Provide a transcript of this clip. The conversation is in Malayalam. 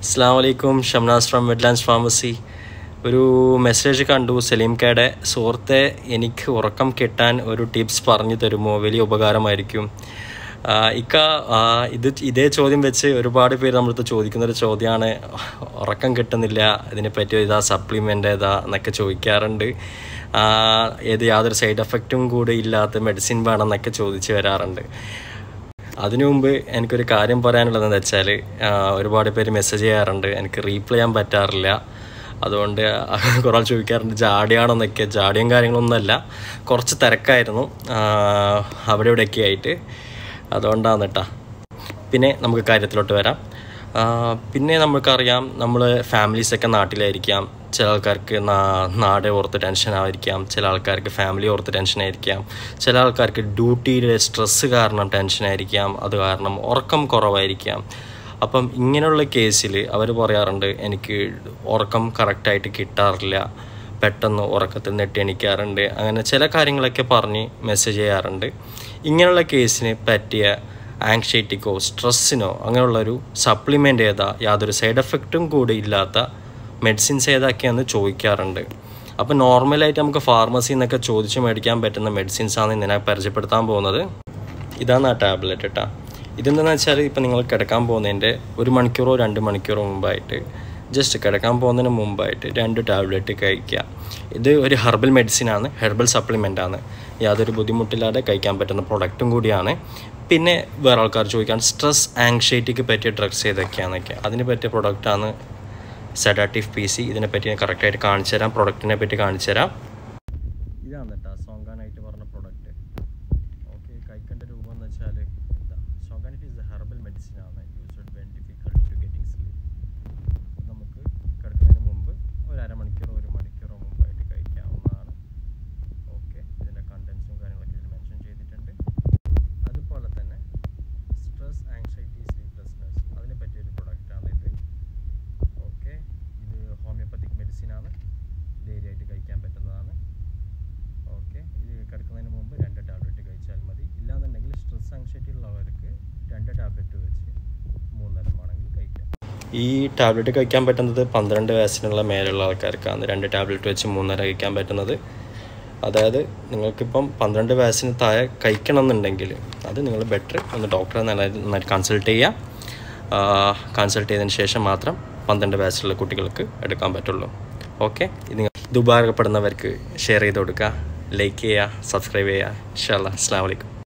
അസ്സാം വലൈക്കും ഷംനാസ് ഫ്രം വെഡ്ലാൻഡ്സ് ഫാർമസി ഒരു മെസ്സേജ് കണ്ടു സലീംക്കയുടെ സുഹൃത്തെ എനിക്ക് ഉറക്കം കിട്ടാൻ ഒരു ടിപ്സ് പറഞ്ഞു തരുമോ വലിയ ഉപകാരമായിരിക്കും ആ, ഇക്ക ആ, ഇത് ഇതേ ചോദ്യം വെച്ച് ഒരുപാട് പേര് നമ്മളടുത്ത് ചോദിക്കുന്ന ഒരു ചോദ്യമാണ് ഉറക്കം കിട്ടുന്നില്ല ഇതിനെപ്പറ്റി ഇതാ സപ്ലിമെൻ്റ് ഏതാ എന്നൊക്കെ ചോദിക്കാറുണ്ട് ആ, ഏത് യാതൊരു സൈഡ് എഫക്റ്റും കൂടി ഇല്ലാത്ത മെഡിസിൻ വേണം എന്നൊക്കെ ചോദിച്ച് വരാറുണ്ട് അതിനു മുമ്പ് എനിക്കൊരു കാര്യം പറയാനുള്ളതെന്ന് വെച്ചാൽ ഒരുപാട് പേര് മെസ്സേജ് ചെയ്യാറുണ്ട് എനിക്ക് റീപ്ലൈ ചെയ്യാൻ പറ്റാറില്ല അതുകൊണ്ട് കുറേ ആൾ ചോദിക്കാറുണ്ട് ജാടിയാണെന്നൊക്കെ ജാടിയും കാര്യങ്ങളൊന്നുമല്ല കുറച്ച് തിരക്കായിരുന്നു ആ, അവിടെ ഇവിടെയൊക്കെ ആയിട്ട് അതുകൊണ്ടാണ് കേട്ടോ പിന്നെ നമുക്ക് കാര്യത്തിലോട്ട് വരാം ആ, പിന്നെ നമുക്കറിയാം നമ്മൾ ഫാമിലീസൊക്കെ നാട്ടിലായിരിക്കാം ചില ആൾക്കാർക്ക് നാ- നാട് ഓർത്ത് ടെൻഷൻ ആയിരിക്കാം ചില ആൾക്കാർക്ക് ഫാമിലി ഓർത്ത് ടെൻഷൻ ആയിരിക്കാം ചില ആൾക്കാർക്ക് ഡ്യൂട്ടിയുടെ സ്ട്രെസ്സ് കാരണം ടെൻഷൻ ആയിരിക്കാം അത് കാരണം ഉറക്കം കുറവായിരിക്കാം അപ്പം ഇങ്ങനെയുള്ള കേസിൽ അവർ പറയാറുണ്ട് എനിക്ക് ഉറക്കം കറക്റ്റായിട്ട് കിട്ടാറില്ല പെട്ടെന്ന് ഉറക്കത്തിൽ നെട്ടി എണിക്കാറുണ്ട് അങ്ങനെ ചില കാര്യങ്ങളൊക്കെ പറഞ്ഞ് മെസ്സേജ് ചെയ്യാറുണ്ട് ഇങ്ങനെയുള്ള കേസിന് പറ്റിയ ആങ്ഷൈറ്റിക്കോ സ്ട്രെസ്സിനോ അങ്ങനെയുള്ളൊരു സപ്ലിമെൻ്റ് ഏതാ യാതൊരു സൈഡ് എഫക്റ്റും കൂടി ഇല്ലാത്ത മെഡിസിൻസ് ഏതൊക്കെയാണെന്ന് ചോദിക്കാറുണ്ട് അപ്പോൾ നോർമലായിട്ട് നമുക്ക് ഫാർമസിയിൽ നിന്നൊക്കെ ചോദിച്ച് മേടിക്കാൻ പറ്റുന്ന മെഡിസിൻസ് ആണ് ഇന്ന് ഞാൻ പരിചയപ്പെടുത്താൻ പോകുന്നത് ഇതാണ് ആ ടാബ്ലറ്റ് കേട്ടോ ഇതെന്താണെന്ന് വെച്ചാൽ ഇപ്പം നിങ്ങൾ കിടക്കാൻ പോകുന്നതിൻ്റെ ഒരു മണിക്കൂറോ രണ്ട് മണിക്കൂറോ മുമ്പായിട്ട് ജസ്റ്റ് കിടക്കാൻ പോകുന്നതിന് മുമ്പായിട്ട് രണ്ട് ടാബ്ലറ്റ് കഴിക്കുക ഇത് ഒരു ഹെർബൽ മെഡിസിനാണ് ഹെർബൽ സപ്ലിമെൻ്റ് ആണ് യാതൊരു ബുദ്ധിമുട്ടില്ലാതെ കഴിക്കാൻ പറ്റുന്ന പ്രൊഡക്റ്റും കൂടിയാണ് പിന്നെ വേറെ ആൾക്കാർ ചോദിക്കാൻ സ്ട്രെസ് ആങ്ഷൈറ്റിക്ക് പറ്റിയ ഡ്രഗ്സ് ഏതൊക്കെയാണെന്നൊക്കെ അതിന് പറ്റിയ പ്രൊഡക്റ്റാണ് സെഡാറ്റീവ് പി സി ഇതിനെപ്പറ്റി ഞാൻ കറക്റ്റായിട്ട് കാണിച്ചു തരാം പ്രൊഡക്റ്റിനെ പറ്റി കാണിച്ചു തരാം ഇതാണ് കേട്ടോ സോങ്കാനായിട്ട് പറഞ്ഞ പ്രൊഡക്റ്റ് ഓക്കെ കഴിക്കേണ്ട രൂപം എന്ന് വെച്ചാൽ ഇതാ സോങ്കാനൈറ്റ് ഇസ് എ ഹെർബൽ മെഡിസിൻ ആണ് used when difficult to getting sleep നമുക്ക് കിടക്കുന്നതിന് മുമ്പ് ഒരു അരമണിക്കൂറോ ഒരു മണിക്കൂറോ മുമ്പായിട്ട് കഴിക്കാവുന്നതാണ് ഓക്കെ ഇതിൻ്റെ കണ്ടൻസും കാര്യങ്ങളൊക്കെ ഇതിൽ മെൻഷൻ ചെയ്തിട്ടുണ്ട് അതുപോലെ തന്നെ സ്ട്രെസ് ആങ്സൈറ്റി സ്ലീപ്ലെസ്നെസ് അതിനെ പറ്റിയൊരു പ്രൊഡക്റ്റാണ് ഇത് ഓക്കെ ഇത് ഹോമിയോപ്പത്തിക് മെഡിസിനാണ് ധൈര്യമായിട്ട് കഴിക്കാൻ പറ്റുന്നതാണ് ഓക്കെ ഇത് കിടക്കുന്നതിന് മുമ്പ് രണ്ട് ടാബ്ലറ്റ് കഴിച്ചാൽ മതി ഇല്ലാന്നുണ്ടെങ്കിൽ സ്ട്രെസ് ആങ്സൈറ്റി ഉള്ളവർക്ക് രണ്ട് ടാബ്ലറ്റ് വെച്ച് മൂന്നെണ്ണം ആണെങ്കിൽ കഴിക്കാം ഈ ടാബ്ലറ്റ് കഴിക്കാൻ പറ്റുന്നത് പന്ത്രണ്ട് വയസ്സിനുള്ള മേലുള്ള ആൾക്കാർക്കാണ് രണ്ട് ടാബ്ലറ്റ് വെച്ച് മൂന്നര കഴിക്കാൻ പറ്റുന്നത് അതായത് നിങ്ങൾക്കിപ്പം പന്ത്രണ്ട് വയസ്സിന് താഴെ കഴിക്കണം എന്നുണ്ടെങ്കിൽ അത് നിങ്ങൾ ബെറ്റർ ഒന്ന് ഡോക്ടറെ നന്നായിട്ട് കൺസൾട്ട് ചെയ്യുക കൺസൾട്ട് ചെയ്തതിന് ശേഷം മാത്രം പന്ത്രണ്ട് വയസ്സുള്ള കുട്ടികൾക്ക് എടുക്കാൻ പറ്റുള്ളൂ ഓക്കെ ഇത് നിങ്ങൾ ഇത് ഉപകാരപ്പെടുന്നവർക്ക് ഷെയർ ചെയ്ത് കൊടുക്കുക ലൈക്ക് ചെയ്യുക സബ്സ്ക്രൈബ് ചെയ്യുക ഇൻഷാല്ലാ അസ്സാം വലൈക്കും